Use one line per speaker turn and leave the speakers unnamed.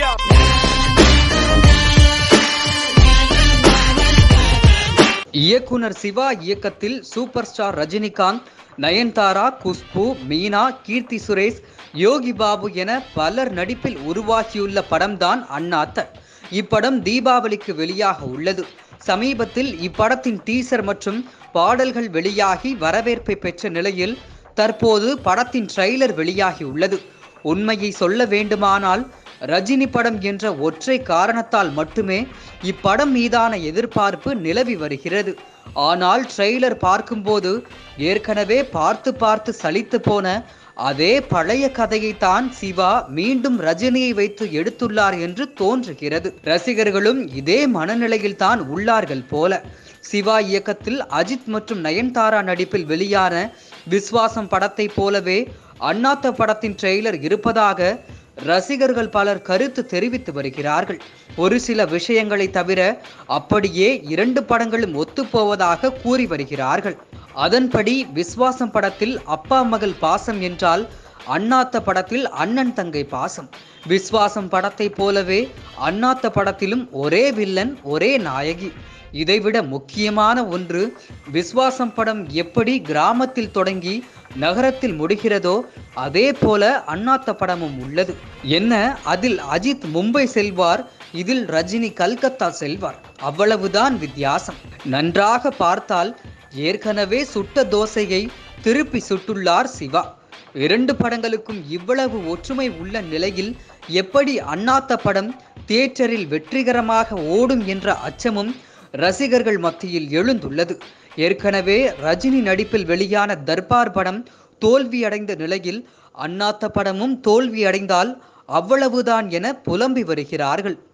Yeah.
இயக்குனர் சிவா இயக்கத்தில் super star Rajinikanth Nayanthara Khushbu Meena Keerthy Suresh Yogi Babu என பலர் நடிப்பில் உருவாகியுள்ள படம்தான் அண்ணாத்த இப்படம் தீபாவளிக்கு வெளியாக உள்ளது சமீபத்தில் இப்படத்தின் டீசர் மற்றும் பாடல்கள் வெளியாகி வரவேற்பை பெற்ற நிலையில் தற்போது படத்தின் ட்ரெய்லர் வெளியாகி உள்ளது உண்மையை சொல்ல வேண்டுமானால் ரஜினி படம் என்ற ஒற்றை காரணத்தால் மட்டுமே இப்படம் மீதான எதிர்பார்ப்பு நிலவி வருகிறது ஆனால் ட்ரெய்லர் பார்க்கும்போது ஏற்கனவே பார்த்து பார்த்து சலித்து போன அதே பழைய கதையைத்தான் சிவா மீண்டும் ரஜினியை வைத்து எடுத்துள்ளார் என்று தோன்றுகிறது ரசிகர்களும் இதே மனநிலையில் தான் உள்ளார்கள் போல சிவா இயக்கத்தில் அஜித் மற்றும் நயன்தாரா நடிப்பில் வெளியான விஸ்வாசம் படத்தை போலவே அண்ணாத்த படத்தின் ட்ரெய்லர் இருப்பதாக ரசிகர்கள் பலர் கருத்து தெரிவித்து வருகிறார்கள் ஒரு சில விஷயங்களை தவிர அப்படியே இரண்டு படங்களும் ஒத்துப்போவதாக கூறி வருகிறார்கள் அதன்படி விஸ்வாசம் படத்தில் அப்பா மகள் பாசம் என்றால் அண்ணாத்த படத்தில் அண்ணன் தங்கை பாசம் விஸ்வாசம் படத்தை போலவே அண்ணாத்த படத்திலும் ஒரே வில்லன் ஒரே நாயகி இதைவிட முக்கியமான ஒன்று விஸ்வாசம் படம் எப்படி கிராமத்தில் தொடங்கி நகரத்தில் முடிகிறதோ அதே போல அண்ணாத்த படமும் உள்ளது என்ன அதில் அஜித் மும்பை செல்வார் இதில் ரஜினி கல்கத்தா செல்வார் அவ்வளவுதான் வித்தியாசம் நன்றாக பார்த்தால் ஏற்கனவே சுட்ட தோசையை திருப்பி சுட்டுள்ளார் சிவா இரண்டு படங்களுக்கும் இவ்வளவு ஒற்றுமை உள்ள நிலையில் எப்படி அண்ணாத்த படம் தியேட்டரில் வெற்றிகரமாக ஓடும் என்ற அச்சமும் ரசிகர்கள் மத்தியில் எழுந்துள்ளது ஏற்கனவே ரஜினி நடிப்பில் வெளியான தர்பார் படம் தோல்வியடைந்த நிலையில் அண்ணாத்த படமும் தோல்வியடைந்தால் அவ்வளவுதான் என புலம்பி வருகிறார்கள்